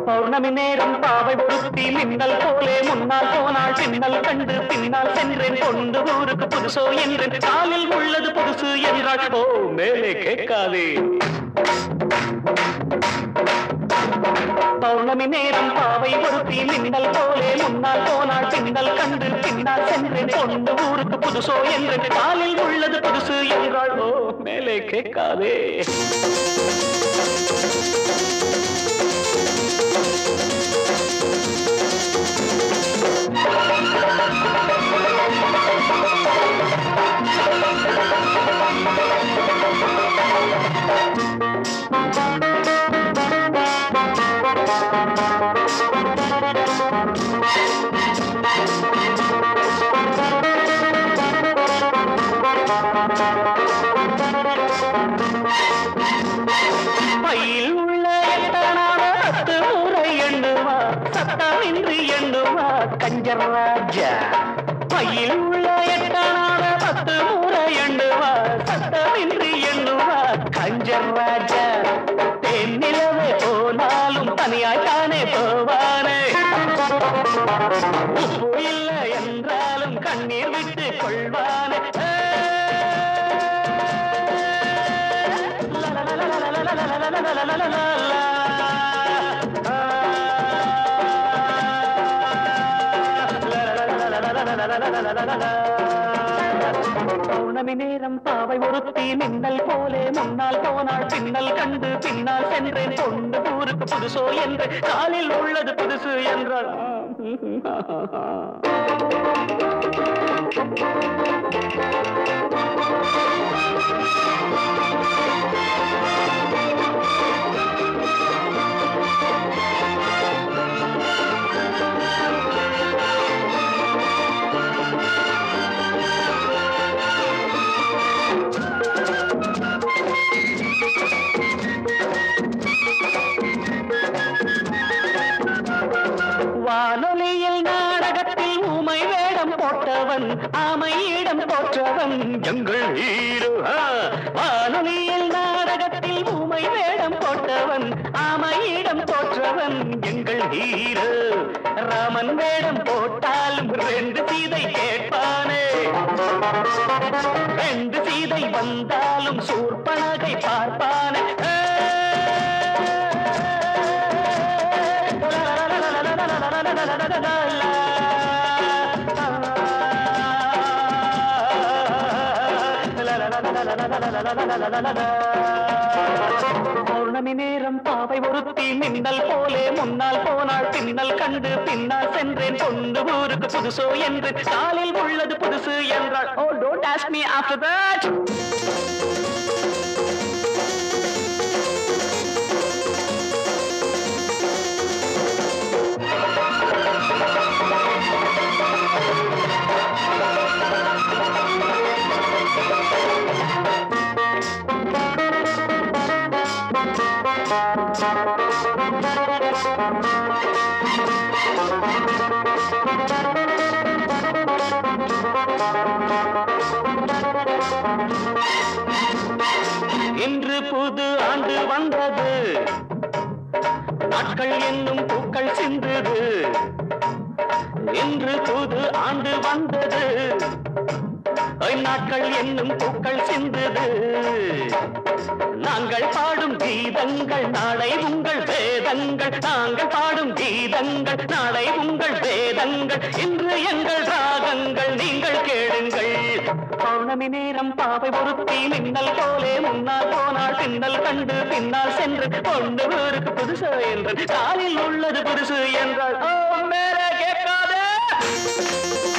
பௌர்ணமி நேரம் பாவை ஒருத்தி மின்னல் போலே முன்னால் போனாள் பின்னல் கண்டு பின்னால் சென்றேன் கொண்டு ஊருக்கு புதுசோ என்றேன் காலில் உள்ளது புதுசு என்றாள் ஓ மேலே கேட்காதே பௌர்ணமி நேரம் பாவை ஒருத்தி மின்னல் போலே முன்னால் போனாள் பின்னல் கண்டு பின்னால் சென்றேன் கொண்டு ஊருக்கு புதுசோ என்றேன் காலில் உள்ளது புதுசு என்றாள் ஓ மேலே கேட்காதே பையில் உள்ள எட்டனான பத்து முறை எண்ணுவா சத்தமின்றி எண்ணுவா கஞ்சர் ராஜா பையில் உள்ள எட்டனான பத்து முறை எண்ணுவா சத்தமின்றி எண்ணுவா கஞ்சர் ராஜா தென்னிலவே போனாலும் தனியாய் தானே போவானே உப்பு இல்லை என்றாலும் கண்ணீர் விட்டு கொள்வானே பௌர்ணமி நேரம் பாவை ஒருத்தி மின்னல் போலே முன்னால் போனாள் பின்னல் கண்டு பின்னால் சென்றேன் கொண்டு ஊருக்கு புதுசோ என்று காலில் உள்ளது புதுசு என்றாள் வானொலியில் நாடகத்தில் ஊமை வேடம் போட்டவன் ஆமையிடம் போற்றவன் எங்கள் ஹீரோ ஆ. வானொலியில் நாடகத்தில் ஊமை வேடம் போட்டவன் ஆமையிடம் போற்றவன் எங்கள் ஹீரோ ராமன் வேடம் போட்டாலும் ரெண்டு சீதை கேட்பானே ரெண்டு சீதை வந்தாலும் சூர்பனகை பார்ப்பானே பௌர்ணமி நேரம் பாவை ஒருத்தி மின்னல் போலே முன்னால் போனாள் பின்னல் கண்டு பின்னால் சென்றேன் கொண்டு ஊருக்கு புதுசோ என்று காலில் உள்ளது புதுசு என்றாள் oh don't ask me after that இன்று புது ஆண்டு வந்தது நாட்கள் என்னும் பூக்கள் சிந்தது இன்று புது ஆண்டு வந்தது ஐ, நாட்கள் என்னும் பூக்கள் சிந்தது நாங்கள் பாடும் கீதங்கள் நாளை உங்கள் வேதங்கள் நாங்கள் பாடும் கீதங்கள் நாளை உங்கள் வேதங்கள் இன்று எங்கள் ராகங்கள் நீங்கள் கேளுங்கள் பௌர்ணமி நேரம் பாவை ஒருத்தி மின்னல் போலே முன்னால் போனால் பின்னல் கண்டு பின்னால் சென்று கொண்டு ஊருக்கு புதுசு என்று காலில் உள்ளது புதுசு என்றால் ஓ மேலே கேட்காதே